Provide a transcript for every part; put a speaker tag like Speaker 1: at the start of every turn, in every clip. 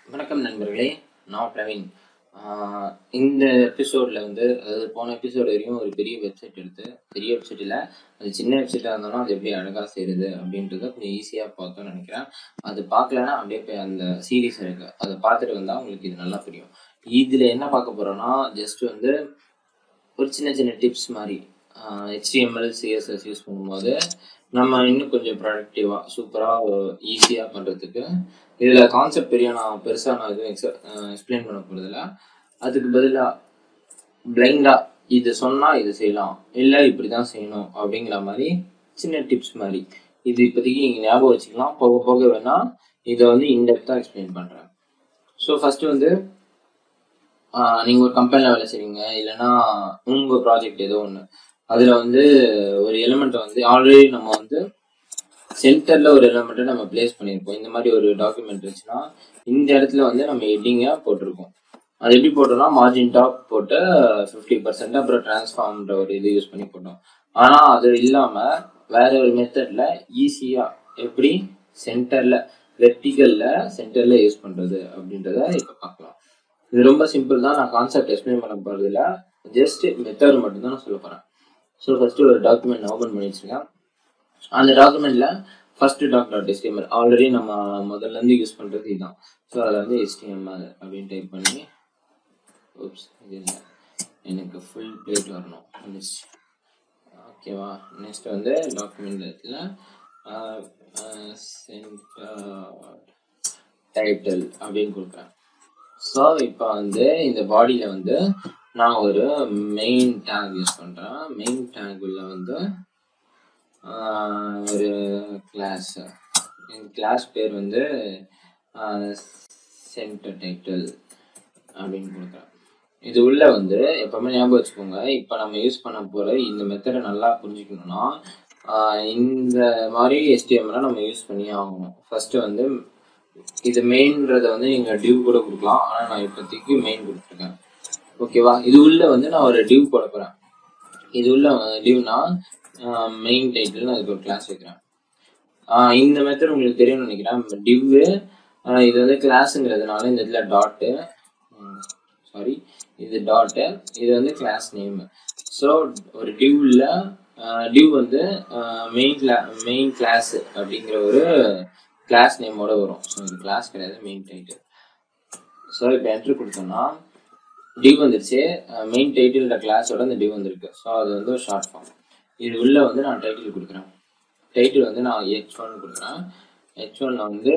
Speaker 1: வணக்கம் நண்பர்களே நான் பிரவீன் ஆஹ் இந்த எபிசோடில் வந்து அதாவது போன எபிசோடு வரையும் ஒரு பெரிய வெப்சைட் எடுத்து பெரிய வெப்சைட் இல்லை அது சின்ன வெப்சைட்டாக இருந்தாலும் அது எப்படி அழகாக செய்கிறது அப்படின்றத கொஞ்சம் ஈஸியாக பார்த்தோம்னு நினைக்கிறேன் அது பார்க்கலன்னா அப்படியே போய் அந்த சீரீஸ் இருக்கு அதை பார்த்துட்டு வந்தால் உங்களுக்கு இது நல்லா புரியும் இதில் என்ன பார்க்க போகிறோன்னா ஜஸ்ட் வந்து ஒரு சின்ன சின்ன டிப்ஸ் மாதிரி ஹெச்டிஎம்எல் சிஎஸ்எஸ் யூஸ் பண்ணும்போது நம்ம இன்னும் கொஞ்சம் ப்ரொடக்டிவாக சூப்பராக ஈஸியாக பண்ணுறதுக்கு இதில் கான்செப்ட் பெரிய நான் பெருசாக நான் எதுவும் எக்ஸ எக்ஸ்பிளைன் பண்ண போகிறதில்ல அதுக்கு பதிலாக பிளைண்டாக இது சொன்னால் இது செய்யலாம் இல்லை இப்படி தான் செய்யணும் அப்படிங்கிற மாதிரி சின்ன டிப்ஸ் மாதிரி இது இப்போதைக்கு நீங்கள் ஞாபகம் வச்சுக்கலாம் போக போக வேணால் இதை வந்து இன்டெப்த்தாக எக்ஸ்பிளைன் பண்ணுறேன் ஸோ ஃபஸ்ட்டு வந்து நீங்கள் ஒரு கம்பெனியில் வேலை செய்றீங்க இல்லைன்னா உங்கள் ப்ராஜெக்ட் ஏதோ ஒன்று அதில் வந்து ஒரு எலிமெண்ட்டை வந்து ஆல்ரெடி நம்ம வந்து சென்டரில் ஒரு எலிமெண்ட்டை நம்ம பிளேஸ் பண்ணியிருப்போம் இந்த மாதிரி ஒரு டாக்குமெண்ட் இருந்துச்சுன்னா இந்த இடத்துல வந்து நம்ம ஹெட்டிங்கை போட்டிருக்கோம் அது எப்படி போட்டோம்னா மார்ஜின் டாப் போட்டு ஃபிஃப்டி பர்சன்ட் அப்புறம் டிரான்ஸ்ஃபார்ம்ன்ற ஒரு இது யூஸ் பண்ணி போட்டோம் ஆனால் அது இல்லாமல் வேற ஒரு மெத்தடில் ஈஸியாக எப்படி சென்டரில் வெர்டிக்கலில் சென்டரில் யூஸ் பண்ணுறது அப்படின்றத இப்போ பார்க்கலாம் இது ரொம்ப சிம்பிள் தான் நான் கான்செப்ட் எக்ஸ்பிளைன் பண்ண போகிறது இல்லை ஜஸ்ட் மெத்தட் மட்டும்தான் நான் சொல்ல போகிறேன் ஸோ ஃபஸ்ட்டு ஒரு டாக்குமெண்ட் ஓப்பன் பண்ணி வச்சுருக்கேன் அந்த டாக்குமெண்ட்ல first doc dot STML already நம்ம முதல்ல இருந்து யூஸ் பண்றது இதுதான் ஸோ அதில் வந்து எஸ்டிஎம்எல் அப்படின்னு டைப் பண்ணி ஓப்ஸ் இது இல்லை எனக்கு ஃபுல் பிளேட் வரணும் வந்துச்சு ஓகேவா நெக்ஸ்ட் வந்து டாக்குமெண்ட் இடத்துல டைட்டில் அப்படின்னு கொடுக்குறேன் ஸோ இப்போ வந்து இந்த பாடியில் வந்து நான் ஒரு மெயின் டேக் யூஸ் பண்ணுறேன் மெயின் டேக் உள்ள வந்து ஆஹ் ஒரு கிளாஸ் என் கிளாஸ் பேர் வந்து சென்டர் டைட்டில் அப்படின்னு கொடுக்குறேன் இது உள்ள வந்து எப்பவுமே ஞாபகம் வச்சுக்கோங்க இப்போ நம்ம யூஸ் பண்ண போகிற இந்த மெத்தடை நல்லா புரிஞ்சுக்கணும்னா ஆஹ் இந்த மாதிரி எஸ்டிஎம்லாம் நம்ம யூஸ் பண்ணி ஆகணும் ஃபர்ஸ்ட் வந்து இது மெயின்றத வந்து நீங்கள் டிவ் கூட கொடுக்கலாம் ஆனால் நான் இப்போதைக்கு மெயின் கொடுத்துருக்கேன் ஓகேவா இது உள்ள வந்து நான் ஒரு டிவ் போட போகிறேன் இது உள்ள டிவ்னா மெயின் டைட்டில் அதுக்கு ஒரு கிளாஸ் வைக்கிறேன் ஆஹ் இந்த மெத்தட் உங்களுக்கு தெரியும்னு நினைக்கிறேன் டிவ்வு இது வந்து கிளாஸுங்கிறதுனால இந்த இடத்துல டாட்டு சாரி இது டாட்டு இது வந்து கிளாஸ் நேம் ஸோ ஒரு டிவ்ல டிவ் வந்து மெயின் கிளா மெயின் கிளாஸ் அப்படிங்கிற ஒரு கிளாஸ் நேமோட வரும் ஸோ இது கிளாஸ் கிடையாது மெயின் டைட்டில் ஸோ இப்போ என்ட்ரி கொடுத்தோம்னா டிவ் வந்துருச்சு மெயின் டைட்டில் கிளாஸோட இந்த டிவ் வந்திருக்கு ஸோ அது வந்து ஒரு ஷார்ட் ஃபார்ம் இது உள்ள வந்து நான் டைட்டில் கொடுக்குறேன் டைட்டில் வந்து நான் ஹெச் ஒன் கொடுக்குறேன் ஹெச் ஒன்ல வந்து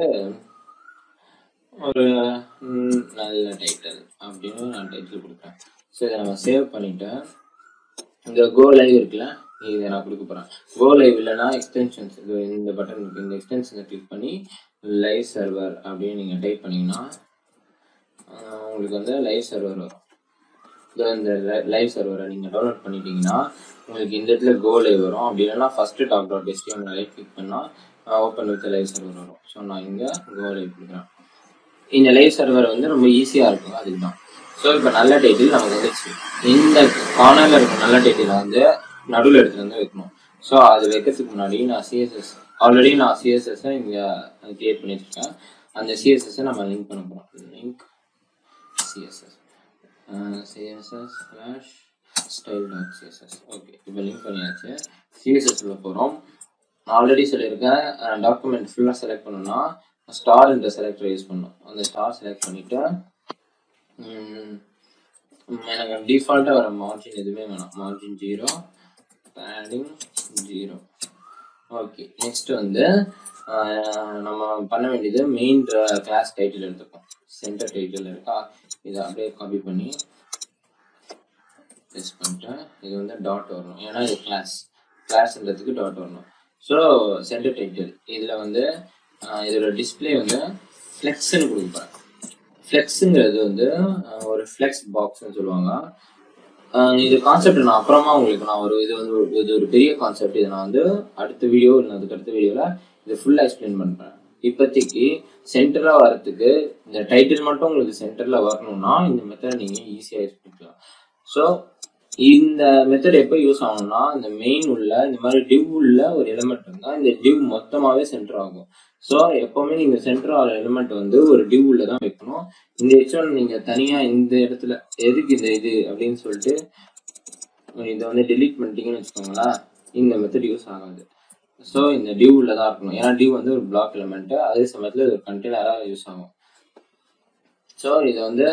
Speaker 1: ஒரு ம், நல்ல டைட்டில் அப்படின்னு நான் டைட்டில் கொடுக்குறேன் ஸோ இதை நம்ம சேவ் பண்ணிட்டு இந்த கோ லைவ் இருக்குல்ல இதை நான் கொடுக்க போகிறேன் கோ லைவ் இல்லைன்னா எக்ஸ்டென்ஷன்ஸ் இது இந்த பட்டன் இருக்கு இந்த எக்ஸ்டென்ஷனை கிளிக் பண்ணி லைவ் சர்வர் அப்படின்னு நீங்கள் டைப் பண்ணீங்கன்னா ஆஹ், உங்களுக்கு வந்து லைவ் சர்வர் வரும் இதோ இந்த லைவ் சர்வரை நீங்கள் டவுன்லோட் பண்ணிட்டீங்கன்னா உங்களுக்கு இந்த இடத்துல கோ லைவ் வரும் அப்படி இல்லைன்னா first top dot STM live click பண்ணால் ஓப்பன் வித் லைவ் சர்வர் வரும் ஸோ நான் இங்கே கோ லைவ் கொடுக்குறேன் இந்த லைவ் சர்வர் வந்து ரொம்ப ஈஸியாக இருக்கும் அதுக்கு தான் ஸோ இப்போ நல்ல டைட்டில் நமக்கு வந்துச்சு இந்த கார்னரில் இருக்க நல்ல டைட்டில் வந்து நடுவில் எடுத்துட்டு வந்து வைக்கணும் ஸோ அது வைக்கிறதுக்கு முன்னாடி நான் சிஎஸ்எஸ் ஆல்ரெடி நான் சிஎஸ்எஸ்ஸை இங்கே கிரியேட் பண்ணி வச்சிருக்கேன் அந்த சிஎஸ்எஸ்ஸை நம்ம லிங்க் பண்ண போகிறோம் link CSS CSS slash style dot CSS okay இப்போ லிங்க் பண்ணியாச்சு சிஎஸ்எஸ் உள்ள போகிறோம் நான் ஆல்ரெடி சொல்லியிருக்கேன் டாக்குமெண்ட் ஃபுல்லாக செலக்ட் பண்ணணும்னா ஸ்டார் என்ற செலக்டரை யூஸ் பண்ணணும் அந்த ஸ்டார் செலக்ட் பண்ணிவிட்டு எனக்கு டிஃபால்ட்டாக வர மார்ஜின் எதுவுமே வேணாம் margin zero padding zero okay next வந்து ஆஹ், நம்ம பண்ண வேண்டியது மெயின் கிளாஸ் டைட்டில் எடுத்துப்போம் சென்டர் டைட்டில் இருக்கா இதை அப்படியே காப்பி பண்ணி பேஸ்ட் பண்ணிட்டேன் இது வந்து டாட் வரணும் ஏன்னா இது கிளாஸ் கிளாஸ்ன்றதுக்கு டாட் வரணும் ஸோ சென்டர் டைட்டில் இதில் வந்து ஆஹ், இதோட டிஸ்பிளே வந்து ஃப்ளெக்ஸ்ன்னு கொடுப்பேன் ஃப்ளெக்ஸுங்கிறது வந்து ஆஹ், ஒரு ஃப்ளெக்ஸ் பாக்ஸ்னு சொல்லுவாங்க ஆஹ், இது கான்செப்ட் நான் அப்புறமா உங்களுக்கு நான் ஒரு இது வந்து ஒரு- இது ஒரு பெரிய கான்செப்ட் இதை நான் வந்து அடுத்த வீடியோ இல்லை அதுக்கு அடுத்த வீடியோவில் இது ஃபுல்லாக எக்ஸ்பிளைன் பண்ணுறேன் இப்போதைக்கு சென்டராக வரத்துக்கு இந்த டைட்டில் மட்டும் உங்களுக்கு சென்டரில் வரணும்னா இந்த மெத்தட் நீங்கள் ஈஸியாக யூஸ் பண்ணிக்கலாம் ஸோ இந்த மெத்தட் எப்போ யூஸ் ஆகும்னா இந்த மெயின் உள்ள இந்த மாதிரி டிவ் உள்ள ஒரு எலிமெண்ட் இருந்தால் இந்த டிவ் மொத்தமாகவே சென்டர் ஆகும் ஸோ எப்பவுமே நீங்க சென்டர் ஆர் எலிமெண்ட் வந்து ஒரு டியூல தான் வைக்கணும் இந்த ஹெச் ஒன் நீங்க தனியா இந்த இடத்துல எதுக்கு இந்த இது அப்படின்னு சொல்லிட்டு இதை வந்து டெலீட் பண்ணிட்டீங்கன்னு வச்சுக்கோங்களேன் இந்த மெத்தட் யூஸ் ஆகாது ஸோ இந்த டியூவில் தான் இருக்கணும் ஏன்னா டியூ வந்து ஒரு பிளாக் எலிமெண்ட் அதே சமயத்தில் இது ஒரு கண்டெய்னராக யூஸ் ஆகும் ஸோ இது வந்து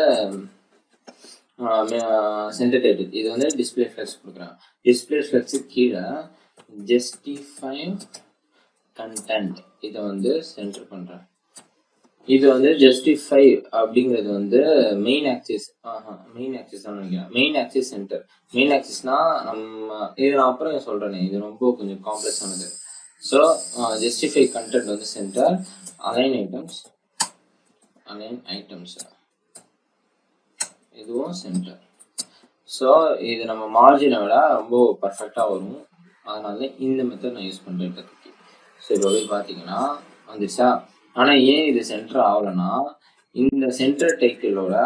Speaker 1: சென்டர் டைட்டில் இது வந்து டிஸ்பிளே ஃப்ளெக்ஸ் கொடுக்குறேன் டிஸ்பிளே ஃப்ளெக்ஸு கீழே ஜஸ்டிஃபை கண்டென்ட் இதை வந்து சென்டர் பண்ணுறேன் இது வந்து ஜஸ்டிஃபை அப்படிங்கிறது வந்து மெயின் ஆக்சிஸ் மெயின் ஆக்சிஸ் தான் நினைக்கிறேன் மெயின் ஆக்சிஸ் சென்டர் மெயின் ஆக்சிஸ்னா நம்ம இது நான் அப்புறம் சொல்றேனே இது ரொம்ப கொஞ்சம் காம்ப்ளெக்ஸ் ஆனது ஸோ ஜஸ்டிஃபை கண்டென்ட் வந்து center align items align items இதுவும் சென்டர் ஸோ இது நம்ம மார்ஜினை விட ரொம்ப பர்ஃபெக்டாக வரும் அதனால இந்த மெத்தட் நான் யூஸ் பண்ணுறேன் இப்போதைக்கு ஸோ இப்போ போய் பார்த்தீங்கன்னா வந்துச்சா ஆனால் ஏன் இது சென்டர் ஆகலைன்னா இந்த சென்டர் டைட்டிலோட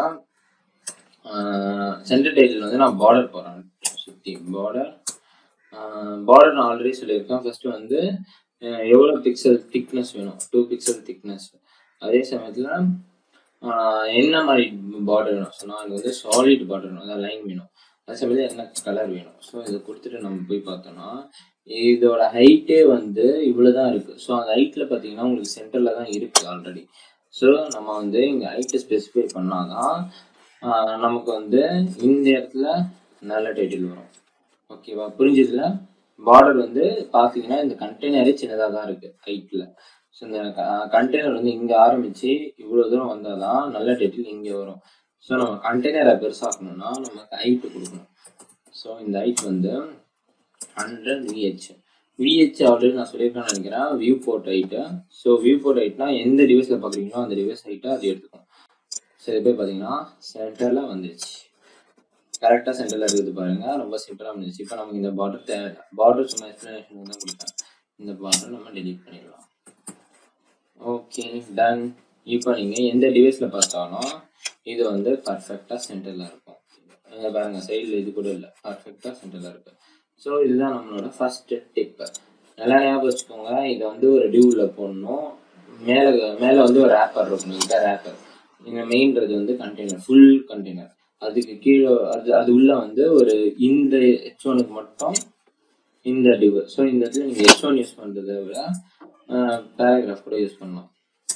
Speaker 1: சென்டர் டைட்டில் வந்து நான் பார்டர் போகிறேன் சுற்றி பார்டர் பார்டர் நான் ஆல்ரெடி சொல்லியிருக்கேன் ஃபர்ஸ்ட் வந்து அஹ், எவ்வளோ பிக்சல் திக்னஸ் வேணும் டூ பிக்சல் திக்னஸ் அதே சமயத்தில் என்ன மாதிரி பார்டர் வேணும் ஸோ நான் வந்து சாலிட் பார்டர் வேணும் அதாவது லைன் வேணும் அதே சமயத்தில் என்ன கலர் வேணும் ஸோ இதை கொடுத்துட்டு நம்ம போய் பார்த்தோம்னா இதோட ஹைட்டே வந்து இவ்வளோதான் இருக்கு ஸோ அந்த ஹைட்டில் பார்த்தீங்கன்னா உங்களுக்கு சென்டரில் தான் இருக்கு ஆல்ரெடி ஸோ நம்ம வந்து இங்கே ஹைட்டை ஸ்பெசிஃபை பண்ணாதான் ஆஹ், நமக்கு வந்து இந்த இடத்துல நல்ல டைட்டில் வரும் ஓகேவா புரிஞ்சுதுல பார்டர் வந்து பார்த்தீங்கன்னா இந்த கண்டெய்னரே சின்னதாக தான் இருக்கு ஹைட்டில் ஸோ இந்த கண்டெய்னர் வந்து இங்கே ஆரம்பிச்சு இவ்வளோ தூரம் வந்தால் தான் நல்ல டைட்டில் இங்கே வரும் ஸோ நம்ம கண்டெய்னரை பெருசாக்கணும்னா நமக்கு ஹைட்டு கொடுக்கணும் ஸோ இந்த ஹைட் வந்து ஹண்ட்ரட் விஹெச் விஹெச் ஆல்ரெடி நான் சொல்லியிருக்கேன்னு நினைக்கிறேன் viewport height so viewport ஹைட்னா எந்த டிவைஸில் பார்க்குறீங்களோ அந்த டிவைஸ் ஹைட்டை அது எடுத்துக்கும் ஸோ இது போய் பார்த்தீங்கன்னா சென்டரில் வந்துருச்சு கரெக்டாக சென்டரில் இருக்குது பாருங்க ரொம்ப சிம்பிளாக வந்துச்சு இப்போ நமக்கு இந்த பார்டர் தேவையில்லை பார்டர் சும்மா எக்ஸ்பிளனேஷன் தான் கொடுத்தேன் இந்த பார்டர் நம்ம டெலீட் பண்ணிடலாம் ஓகே டன் இப்போ நீங்கள் எந்த டிவைஸில் பார்த்தாலும் இது வந்து பர்ஃபெக்டாக சென்டரில் இருக்கும் இங்க பாருங்க சைடில் இது கூட இல்லை பர்ஃபெக்டாக சென்டரில் இருக்கு ஸோ இதுதான் நம்மளோட ஃபர்ஸ்ட் டிப் நல்லா ஞாபகம் வச்சுக்கோங்க இதை வந்து ஒரு டியூவில் போடணும் மேலே மேலே வந்து ஒரு ரேப்பர் இருக்கணும் இதுதான் ரேப்பர் இந்த மெயின்றது வந்து கண்டெய்னர் ஃபுல் கண்டெய்னர் அதுக்கு கீழே அது அது உள்ள வந்து ஒரு இந்த ஹெச் ஒனுக்கு மட்டும் இந்த டிவ் ஸோ இந்த இடத்துல நீங்கள் ஹெச் ஒன் யூஸ் பண்ணுறதை விட பேராகிராஃப் கூட யூஸ் பண்ணலாம்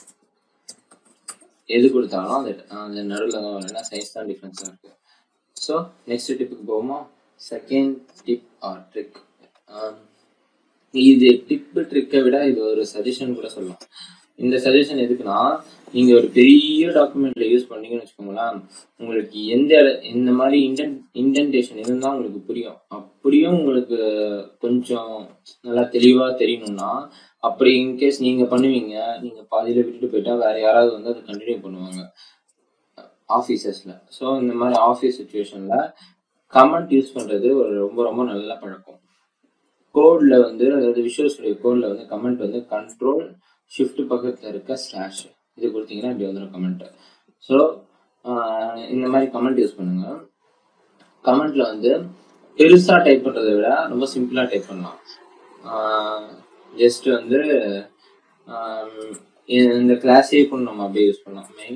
Speaker 1: எது கொடுத்தாலும் அந்த அந்த நடுவில் தான் வரும் ஏன்னா சைஸ் தான் டிஃப்ரென்ஸாக இருக்கு ஸோ நெக்ஸ்ட் டிப்புக்கு போவோமா செகண்ட் டிப் ஆர் ட்ரிக் இது டிப்பு ட்ரிக்கை விட இது ஒரு சஜஷன் கூட சொல்லலாம் இந்த சஜஷன் எதுக்குன்னா நீங்க ஒரு பெரிய டாக்குமெண்ட்ல யூஸ் பண்ணீங்கன்னு வச்சுக்கோங்களேன் உங்களுக்கு எந்த இட- இந்த மாதிரி இன்டென் இன்டென்டேஷன் இருந்தா உங்களுக்கு புரியும் அப்படியும் உங்களுக்கு கொஞ்சம் நல்லா தெளிவா தெரியணும்னா அப்படி இன்கேஸ் நீங்க பண்ணுவீங்க நீங்க பாதியில விட்டுட்டு போயிட்டா வேற யாராவது வந்து அதை கண்டினியூ பண்ணுவாங்க ஆஃபீஸஸ்ல ஸோ இந்த மாதிரி ஆஃபீஸ் சுச்சுவேஷன்ல கமெண்ட் யூஸ் பண்றது ஒரு ரொம்ப ரொம்ப நல்ல பழக்கம் கோட்ல வந்து அதாவது விஷுவல் ஸ்டுடியோ கோட்ல வந்து கமெண்ட் வந்து கண்ட்ரோல் ஷிஃப்ட் பக்கத்துல இருக்க ஸ்லாஷ் இது கொடுத்தீங்கன்னா இப்படி வந்துடும் கமெண்ட் ஸோ இந்த மாதிரி கமெண்ட் யூஸ் பண்ணுங்க கமெண்ட்ல வந்து பெருசா டைப் பண்றதை விட ரொம்ப சிம்பிளா டைப் பண்ணலாம் ஜஸ்ட் வந்து ஆஹ் இந்த கிளாஸே கூட நம்ம அப்படியே யூஸ் பண்ணலாம் மெயின்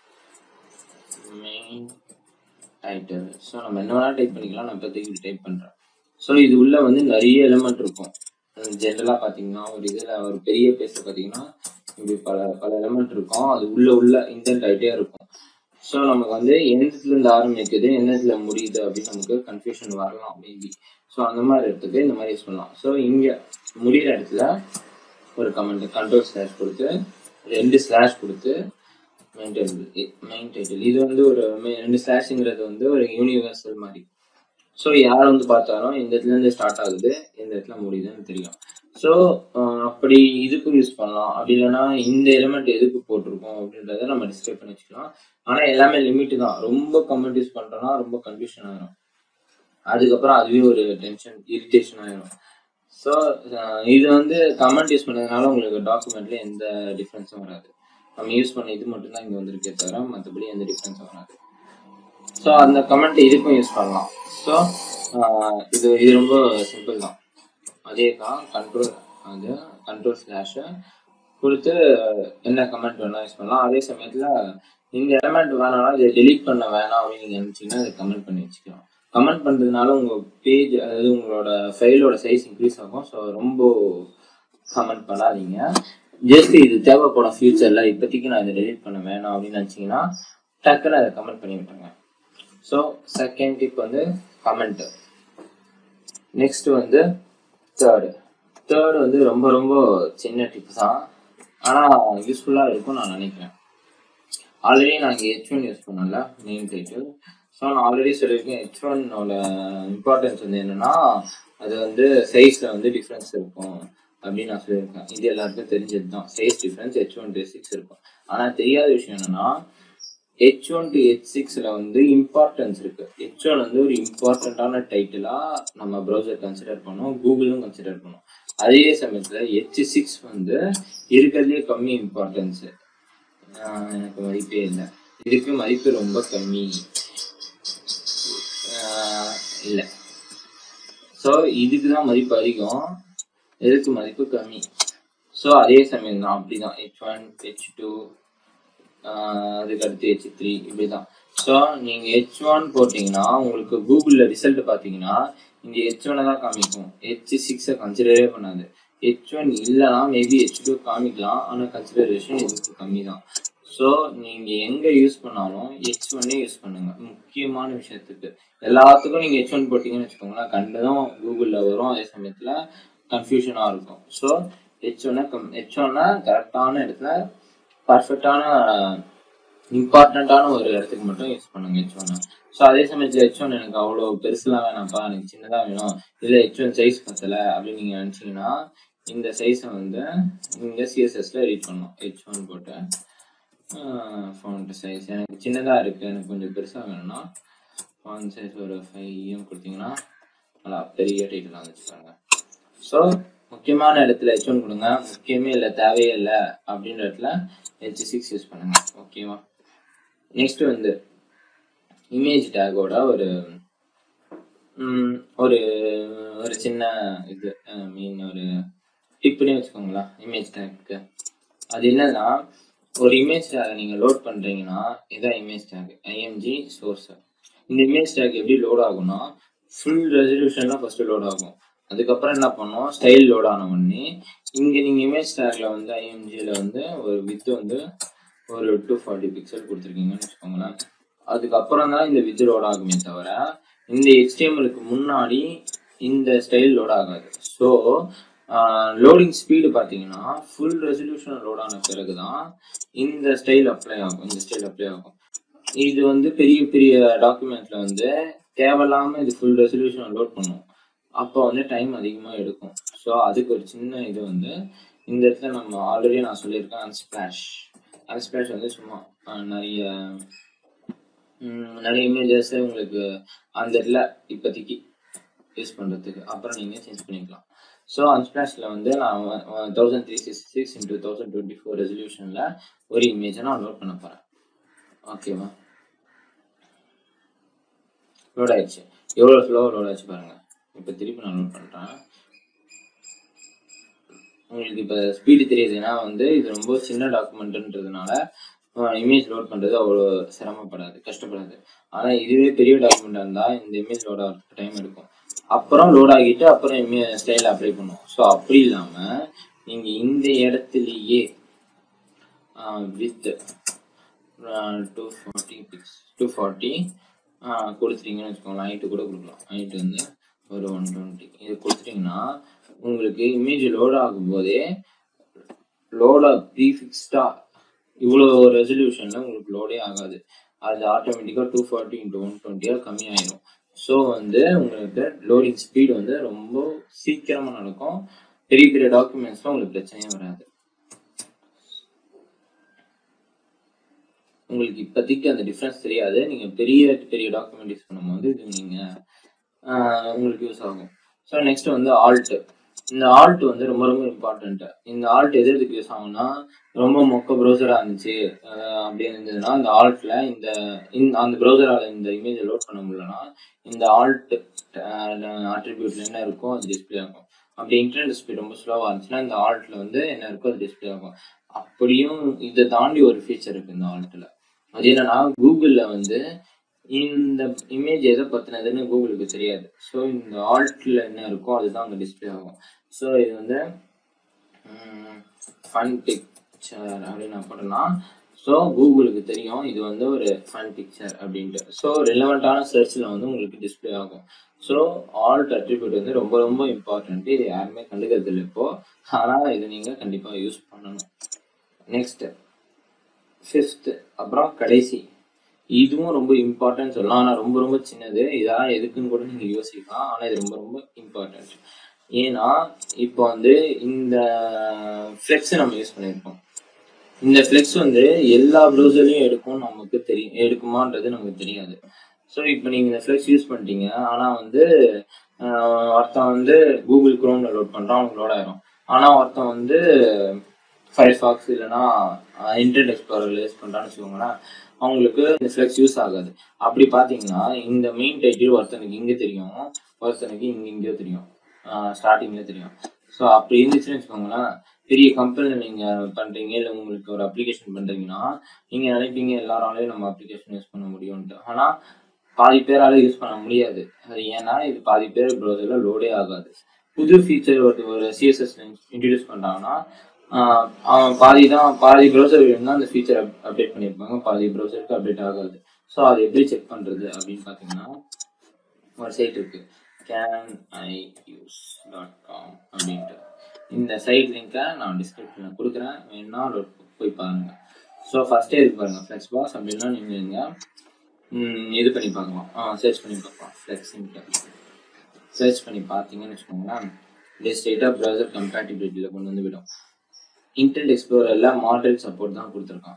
Speaker 1: மெயின் டைட்டில் ஸோ நம்ம என்ன வேணாலும் டைப் பண்ணிக்கலாம் நான் இப்போதைக்கு டைப் பண்ணுறேன் ஸோ இது உள்ள வந்து நிறைய எலிமெண்ட் இருக்கும் ஜென்ரலாக பார்த்தீங்கன்னா ஒரு இதில் ஒரு பெரிய பேஸில் பார்த்தீங்கன்னா இப்படி பல பல எலிமெண்ட் இருக்கும் அது உள்ள உள்ள இன்டென்ட் ஆகிட்டே இருக்கும் ஸோ நமக்கு வந்து எந்த இடத்துல இருந்து ஆரம்பிக்குது எந்த இடத்துல முடியுது அப்படின்னு நமக்கு கன்ஃபியூஷன் வரலாம் மேபி ஸோ அந்த மாதிரி இடத்துக்கு இந்த மாதிரி யூஸ் பண்ணலாம் ஸோ இங்கே முடிகிற இடத்துல ஒரு கமெண்ட் கண்ட்ரோல் ஸ்லாஷ் கொடுத்து ரெண்டு ஸ்லாஷ் கொடுத்து மெயின் டைட்டில் மெயின் டைட்டில் இது வந்து ஒரு main- ரெண்டு ஸ்லாஷுங்கிறது வந்து ஒரு யூனிவர்சல் மாதிரி ஸோ யார் வந்து பார்த்தாலும் இந்த இடத்துல இருந்து ஸ்டார்ட் ஆகுது இந்த இடத்துல முடியுதுன்னு தெரியும் ஸோ அப்படி இதுக்கும் யூஸ் பண்ணலாம் அப்படி இல்லைன்னா இந்த எலிமெண்ட் எதுக்கு போட்டிருக்கோம் அப்படின்றத நம்ம டிஸ்கிரைப் பண்ணி வச்சுக்கலாம் ஆனால் எல்லாமே லிமிட் தான் ரொம்ப கமெண்ட் யூஸ் பண்ணுறோம்னா ரொம்ப கன்ஃபியூஷன் ஆயிரும் அதுக்கப்புறம் அதுவே ஒரு டென்ஷன் இரிட்டேஷன் ஆயிரும் ஸோ இது வந்து கமெண்ட் யூஸ் பண்ணதுனால உங்களுக்கு டாக்குமெண்ட்ல எந்த டிஃப்ரென்ஸும் வராது நம்ம யூஸ் பண்ண இது மட்டும் தான் இங்கே வந்திருக்கே தவிர மற்றபடி எந்த டிஃப்ரென்ஸும் வராது ஸோ அந்த கமெண்ட் இதுக்கும் யூஸ் பண்ணலாம் ஸோ இது இது ரொம்ப சிம்பிள் தான் அதே தான் கண்ட்ரோல் அது கண்ட்ரோல் ஸ்லாஷை கொடுத்து என்ன கமெண்ட் வேணா யூஸ் பண்ணலாம் அதே சமயத்துல இந்த எலமெண்ட் வேணாம்னா இதை டெலீட் பண்ண வேணாம் அப்படின்னு நீங்க நினைச்சீங்கன்னா அதை கமெண்ட் பண்ணி வச்சுக்கலாம் கமெண்ட் பண்றதுனால உங்க பேஜ் அதாவது உங்களோட ஃபைலோட சைஸ் இன்க்ரீஸ் ஆகும் ஸோ ரொம்ப கமெண்ட் பண்ணாதீங்க ஜஸ்ட் இது தேவைப்படும் ஃபியூச்சர்ல இப்போதைக்கு நான் இதை டெலீட் பண்ண வேணாம் அப்படின்னு நினைச்சீங்கன்னா டக்குன்னு அதை கமெண்ட் பண்ணி விட்டுருங்க ஸோ செகண்ட் டிப் வந்து கமெண்ட் நெக்ஸ்ட் வந்து தேர்டு தேர்டு வந்து ரொம்ப ரொம்ப சின்ன டிப் தான் ஆனால் யூஸ்ஃபுல்லாக இருக்கும் நான் நினைக்கிறேன் ஆல்ரெடி நான் இங்கே ஹெச் ஒன் யூஸ் பண்ணல மெயின் டைட்டில் ஸோ நான் ஆல்ரெடி சொல்லியிருக்கேன் ஹெச் ஒன்னோட இம்பார்ட்டன்ஸ் வந்து என்னன்னா அது வந்து சைஸில் வந்து டிஃப்ரென்ஸ் இருக்கும் அப்படின்னு நான் சொல்லியிருக்கேன் இது எல்லாருக்கும் தெரிஞ்சது தான் size difference H one to six இருக்கும் ஆனால் தெரியாத விஷயம் என்னன்னா ஹெச் ஒன் டு ஹெச் சிக்ஸில் வந்து இம்பார்ட்டன்ஸ் இருக்கு ஹெச் ஒன் வந்து ஒரு இம்பார்ட்டண்ட்டான டைட்டிலாக நம்ம ப்ரௌசர் கன்சிடர் பண்ணோம் கூகுளும் கன்சிடர் பண்ணோம் அதே சமயத்தில் ஹெச் சிக்ஸ் வந்து இருக்கிறதுலே கம்மி இம்பார்ட்டன்ஸு எனக்கு மதிப்பே இல்லை இதுக்கு மதிப்பு ரொம்ப கம்மி இல்லை ஸோ இதுக்கு தான் மதிப்பு அதிகம் இதுக்கு மதிப்பு கம்மி ஸோ அதே சமயம் தான் அப்படி தான் ஹெச் ஒன் ஹெச் டூ அதுக்கு அடுத்து ஹெச் த்ரீ இப்படி தான் ஸோ நீங்கள் ஹெச் ஒன் போட்டிங்கன்னா உங்களுக்கு கூகுளில் ரிசல்ட் பார்த்தீங்கன்னா இந்த ஹெச் ஒனை தான் காமிக்கும் ஹெச் சிக்ஸை கன்சிடரே பண்ணாது ஹெச் ஒன் இல்லைனா மேபி ஹெச் டூ காமிக்கலாம் ஆனால் கன்சிடரேஷன் இதுக்கு கம்மி தான் ஸோ நீங்கள் எங்கே யூஸ் பண்ணாலும் ஹெச் ஒன்னே யூஸ் பண்ணுங்க முக்கியமான விஷயத்துக்கு எல்லாத்துக்கும் நீங்கள் ஹெச் ஒன் போட்டிங்கன்னு வச்சுக்கோங்களேன் கண்டதும் கூகுளில் வரும் அதே சமயத்தில் கன்ஃபியூஷனாக இருக்கும் ஸோ ஹெச் ஒன்னை கம் ஹெச் ஒன்னை கரெக்டான இடத்துல பர்ஃபெக்டான இம்பார்ட்டண்ட்டான ஒரு இடத்துக்கு மட்டும் யூஸ் பண்ணுங்க ஹெச் ஒன்னை ஸோ அதே சமயத்தில் ஹெச் ஒன் எனக்கு அவ்வளோ பெருசுலாம் வேணாம்ப்பா எனக்கு சின்னதாக வேணும் இல்லை ஹெச் ஒன் சைஸ் பத்தலை அப்படின்னு நீங்கள் நினச்சிங்கன்னா இந்த சைஸை வந்து இந்த சிஎஸ்எஸ்ல ரீட் பண்ணணும் ஹெச் ஒன் போட்டு ஃபவுண்ட் சைஸ் எனக்கு சின்னதாக இருக்குது எனக்கு கொஞ்சம் பெருசாக வேணும்னா ஃபவுண்ட் சைஸ் ஒரு ஃபைவ் கொடுத்தீங்கன்னா நல்லா பெரிய டைட்டில் வந்துச்சுக்காங்க ஸோ முக்கியமான இடத்துல ஹெச் ஒன் கொடுங்க முக்கியமே இல்லை தேவையே இல்லை அப்படின்ற இடத்துல ஹெச் சிக்ஸ் யூஸ் பண்ணுங்க ஓகேவா நெக்ஸ்ட் வந்து இமேஜ் டேகோட ஒரு ஒரு ஒரு சின்ன இது மீன் ஒரு டிப்னே வச்சுக்கோங்களேன் இமேஜ் டேக்கு அது என்னன்னா ஒரு இமேஜ் டேக் நீங்கள் லோட் பண்ணுறீங்கன்னா இதான் இமேஜ் டேக் ஐஎம்ஜி சோர்ஸ் இந்த இமேஜ் டேக் எப்படி லோட் ஆகும்னா ஃபுல் ரெசல்யூஷன்லாம் ஃபர்ஸ்ட் லோட் ஆகும் அதுக்கப்புறம் என்ன பண்ணோம் ஸ்டைல் லோட் ஆன உடனே இங்கே நீங்கள் இமேஜ் டேக்ல வந்து ஐஎம்ஜியில் வந்து ஒரு வித் வந்து ஒரு டூ ஃபார்ட்டி பிக்சல் கொடுத்துருக்கீங்கன்னு வச்சுக்கோங்களேன் அதுக்கப்புறம் தான் இந்த வித் லோட் ஆகுமே தவிர இந்த ஹெச்டிஎம்எலுக்கு முன்னாடி இந்த ஸ்டைல் லோட் ஆகாது ஸோ லோடிங் ஸ்பீடு பார்த்தீங்கன்னா ஃபுல் ரெசல்யூஷன் லோட் ஆன பிறகு தான் இந்த ஸ்டைல் அப்ளை ஆகும் இந்த ஸ்டைல் அப்ளை ஆகும் இது வந்து பெரிய பெரிய டாக்குமெண்ட்ல வந்து தேவையில்லாம இது ஃபுல் ரெசல்யூஷன் லோட் பண்ணும் அப்போ வந்து டைம் அதிகமாக எடுக்கும் ஸோ அதுக்கு ஒரு சின்ன இது வந்து இந்த இடத்துல நம்ம ஆல்ரெடி நான் சொல்லியிருக்கேன் அன்ஸ்பிளாஷ் அன்ஸ்பிளாஷ் வந்து சும்மா நிறைய நிறைய இமேஜஸ் உங்களுக்கு அந்த இடத்துல இப்போதைக்கு யூஸ் பண்ணுறதுக்கு அப்புறம் நீங்கள் சேஞ்ச் பண்ணிக்கலாம் ஸோ அன்ஸ்பிளாஷில் வந்து நான் thousand three six six into thousand twenty four ரெசல்யூஷனில் ஒரு இமேஜை நான் லோட் பண்ண போகிறேன் ஓகேவா லோட் ஆயிடுச்சு எவ்வளோ ஸ்லோவாக லோட் ஆச்சு பாருங்கள் இப்போ திருப்பி நான் லோட் பண்ணுறேன் உங்களுக்கு இப்போ ஸ்பீடு தெரியுதுன்னா வந்து இது ரொம்ப சின்ன டாக்குமெண்ட்டுன்றதுனால இமேஜ் லோட் பண்ணுறது அவ்வளோ சிரமப்படாது கஷ்டப்படாது ஆனால் இதுவே பெரிய டாக்குமெண்ட்டாக இருந்தால் இந்த இமேஜ் லோட் ஆகிறதுக்கு டைம் எடுக்கும் அப்புறம் லோட் ஆகிட்டு அப்புறம் இமே ஸ்டைல் அப்ளை பண்ணுவோம் ஸோ அப்படி இல்லாமல் நீங்கள் இந்த இடத்துலையே with two forty pix two forty கொடுத்துட்டீங்கன்னு வச்சுக்கோங்களேன் ஹைட்டு கூட கொடுக்கலாம் ஹைட்டு வந்து ஒரு ஒன் டுவெண்ட்டி இது கொடுத்துட்டிங்கன்னா உங்களுக்கு இமேஜ் லோட் ஆகும்போதே லோட ப்ரீஃபிக்ஸ்டாக இவ்வளோ ரெசல்யூஷனில் உங்களுக்கு லோடே ஆகாது அது ஆட்டோமேட்டிக்காக டூ ஃபார்ட்டி இன்ட்டு ஒன் டுவெண்ட்டியாக கம்மியாயிடும் ஸோ வந்து உங்களுக்கு லோடிங் ஸ்பீடு வந்து ரொம்ப சீக்கிரமாக நடக்கும் பெரிய பெரிய டாக்குமெண்ட்ஸ்லாம் உங்களுக்கு பிரச்சனையே வராது உங்களுக்கு இப்போதைக்கு அந்த டிஃப்ரென்ஸ் தெரியாது நீங்கள் பெரிய பெரிய டாக்குமெண்ட் யூஸ் பண்ணும்போது இது நீங்கள் உங்களுக்கு யூஸ் ஆகும் ஸோ நெக்ஸ்ட் வந்து ஆல்ட் இந்த ஆல்ட் வந்து ரொம்ப ரொம்ப இம்பார்ட்டன்ட் இந்த ஆல்ட் எது எதுக்கு யூஸ் ஆகும்னா ரொம்ப மொக்க ப்ரௌசராக இருந்துச்சு அப்படி இருந்ததுன்னா இந்த ஆல்ட்ல இந்த அந்த ப்ரௌசரால் இந்த இமேஜை லோட் பண்ண முடியலன்னா இந்த ஆல்ட் ஆட்ரிபியூட்ல என்ன இருக்கோ அது டிஸ்பிளே ஆகும் அப்படி இன்டர்நெட் ஸ்பீட் ரொம்ப ஸ்லோவாக இருந்துச்சுன்னா இந்த ஆல்ட்டில் வந்து என்ன இருக்கோ அது டிஸ்பிளே ஆகும் அப்படியும் இதை தாண்டி ஒரு ஃபீச்சர் இருக்கு இந்த ஆல்ட்டில் அது என்னன்னா கூகுளில் வந்து இந்த இமேஜ் எதை பற்றினதுன்னு கூகுளுக்கு தெரியாது ஸோ இந்த ஆல்ட்டில் என்ன இருக்கோ அதுதான் அங்கே டிஸ்பிளே ஆகும் ஸோ இது வந்து ஃபன் பிக்சர் அப்படின்னு நான் போட்டேன்னா ஸோ கூகுளுக்கு தெரியும் இது வந்து ஒரு ஃபன் பிக்சர் அப்படின்ட்டு ஸோ ரிலவெண்ட்டான சர்ச்சில் வந்து உங்களுக்கு டிஸ்பிளே ஆகும் ஸோ ஆல்ட் அட்ரிபியூட் வந்து ரொம்ப ரொம்ப இம்பார்ட்டன்ட் இது யாருமே கண்டுக்கிறது இல்லை இப்போ ஆனால் இது நீங்கள் கண்டிப்பாக யூஸ் பண்ணணும் நெக்ஸ்ட் ஃபிஃப்த் அப்புறம் கடைசி இதுவும் ரொம்ப இம்பார்ட்டன்ட் சொல்லலாம் ஆனால் ரொம்ப ரொம்ப சின்னது இதெல்லாம் எதுக்குன்னு கூட நீங்கள் யோசிக்கலாம் ஆனால் இது ரொம்ப ரொம்ப இம்பார்ட்டன்ட் ஏன்னா இப்போ வந்து இந்த ஃப்ளெக்ஸை நம்ம யூஸ் பண்ணியிருக்கோம் இந்த ஃப்ளெக்ஸ் வந்து எல்லா ப்ரௌசர்லையும் எடுக்கும் நமக்கு தெரியும் எடுக்குமான்றது நமக்கு தெரியாது ஸோ இப்போ நீங்கள் இந்த ஃப்ளெக்ஸ் யூஸ் பண்ணிட்டீங்க ஆனால் வந்து ஆஹ், ஒருத்தன் வந்து கூகுள் குரோம்ல லோட் பண்ணுறான் அவனுக்கு லோட் ஆயிரும் ஆனால் ஒருத்தன் வந்து ஃபயர் ஃபாக்ஸ் இல்லைன்னா இன்டர்நெட் எக்ஸ்ப்ளோரர் யூஸ் பண்ணுறான்னு வச்சுக்கோங்களேன் அவங்களுக்கு இந்த ஃப்ளெக்ஸ் யூஸ் ஆகாது அப்படி பார்த்தீங்கன்னா இந்த மெயின் டைட்டில் ஒருத்தனுக்கு இங்கே தெரியும் ஒருத்தனுக்கு இங்கே இங்கேயோ தெரியும் ஸ்டார்டிங்லேயே தெரியும் ஸோ அப்படி இருந்துச்சுன்னு வச்சுக்கோங்களேன் பெரிய கம்பெனியில் நீங்கள் பண்ணுறீங்க இல்லை உங்களுக்கு ஒரு அப்ளிகேஷன் பண்ணுறீங்கன்னா நீங்கள் நினைப்பீங்க எல்லாராலையும் நம்ம அப்ளிகேஷன் யூஸ் பண்ண முடியும்ட்டு ஆனால் பாதி பேரால யூஸ் பண்ண முடியாது அது ஏன்னா இது பாதி பேர் ப்ரௌசரில் லோடே ஆகாது புது ஃபீச்சர் ஒரு ஒரு சிஎஸ்எஸ் இன்ட்ரடியூஸ் பண்ணுறாங்கன்னா ஆஹ் அவன் பாதி தான் பாதி ப்ரௌசர் தான் அந்த ஃபீச்சர் அப்டேட் பண்ணியிருப்பாங்க பாதி ப்ரௌசருக்கு அப்டேட் ஆகாது ஸோ அதை எப்படி செக் பண்ணுறது அப்படின்னு பார்த்தீங்கன்னா ஒரு சைட் இருக்கு can I use dot com அப்படின்ட்டு இந்த சைட் லிங்கை நான் டிஸ்கிரிப்ஷனில் கொடுக்குறேன் வேணும்னா அதை போய் பாருங்க ஸோ ஃபர்ஸ்டே இருக்கு பாருங்க ஃப்ளெக்ஸ் பாக்ஸ் அப்படின்னா நீங்கள் இங்கே இது பண்ணி பார்க்கலாம் ஆ சர்ச் பண்ணி பார்க்கலாம் ஃப்ளெக்ஸின்ட்டு சர்ச் பண்ணி பார்த்தீங்கன்னு வச்சுக்கோங்களேன் இது ஸ்டேட்டாக ப்ரௌசர் கம்பேட்டிபிலிட்டியில் கொண்டு வந்து விடும் இன்டர்நெட் எக்ஸ்ப்ளோரரில் மாடரேட் சப்போர்ட் தான் கொடுத்துருக்கான்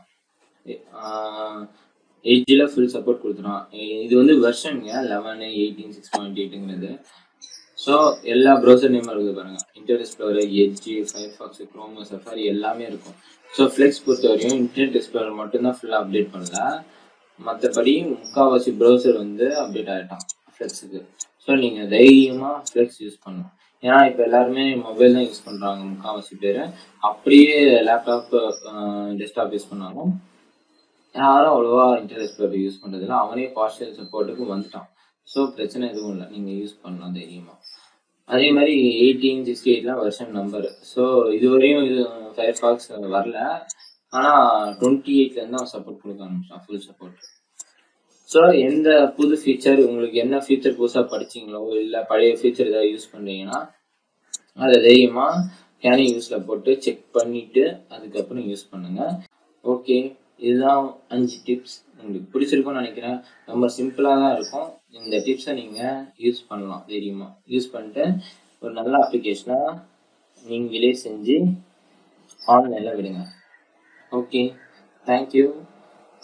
Speaker 1: எயிட்டில் ஃபுல் சப்போர்ட் கொடுத்துருவான் இது வந்து வெர்ஷனுங்க லெவன் எயிட்டீன் சிக்ஸ் பாயிண்ட் எயிட்டுங்கிறது ஸோ எல்லா ப்ரௌசர் நேமும் இருக்குது பாருங்க Internet Explorer Edge Firefox Chrome Safari எல்லாமே இருக்கும் ஸோ ஃப்ளெக்ஸ் பொறுத்த வரையும் இன்டர்நெட் எக்ஸ்ப்ளோரர் மட்டும்தான் ஃபுல்லாக அப்டேட் பண்ணல மற்றபடி முக்கால்வாசி ப்ரௌசர் வந்து அப்டேட் ஆகிட்டான் ஃப்ளெக்ஸுக்கு ஸோ நீங்கள் தைரியமாக ஃப்ளெக்ஸ் யூஸ் பண்ணணும் ஏன்னா இப்போ எல்லாருமே மொபைல் தான் யூஸ் பண்ணுறாங்க முக்கால்வாசி பேர் அப்படியே லேப்டாப் டெஸ்க்டாப் யூஸ் பண்ணாலும் யாரும் அவ்வளோவா இன்டர்நெட் எக்ஸ்ப்ளோரர் யூஸ் பண்ணுறதில்ல அவனே பார்ஷியல் சப்போர்ட்டுக்கு வந்துட்டான் ஸோ பிரச்சனை எதுவும் இல்லை நீங்கள் யூஸ் பண்ணலாம் தைரியமாக அதே மாதிரி எயிட்டீன் சிக்ஸ்டி எயிட்லாம் வருஷன் நம்பர் ஸோ இதுவரையும் இது ஃபயர் ஃபாக்ஸ் வரல ஆனால் டுவெண்ட்டி எயிட்லேருந்து அவன் சப்போர்ட் கொடுக்க ஆரம்பிச்சான் ஃபுல் சப்போர்ட் ஸோ எந்த புது ஃபீச்சர் உங்களுக்கு என்ன ஃபீச்சர் புதுசாக படிச்சீங்களோ இல்லை பழைய ஃபீச்சர் ஏதாவது யூஸ் பண்ணுறீங்கன்னா அதை தைரியமாக கேனி யூஸில் போட்டு செக் பண்ணிவிட்டு அதுக்கப்புறம் யூஸ் பண்ணுங்கள் ஓகே இதுதான் அஞ்சு டிப்ஸ் உங்களுக்கு பிடிச்சிருக்கும்னு நினைக்கிறேன் ரொம்ப சிம்பிளாக தான் இருக்கும் இந்த டிப்ஸை நீங்கள் யூஸ் பண்ணலாம் தைரியமாக யூஸ் பண்ணிட்டு ஒரு நல்ல அப்ளிகேஷனாக நீங்களே செஞ்சு ஆன்லைனில் விடுங்க ஓகே தேங்க்யூ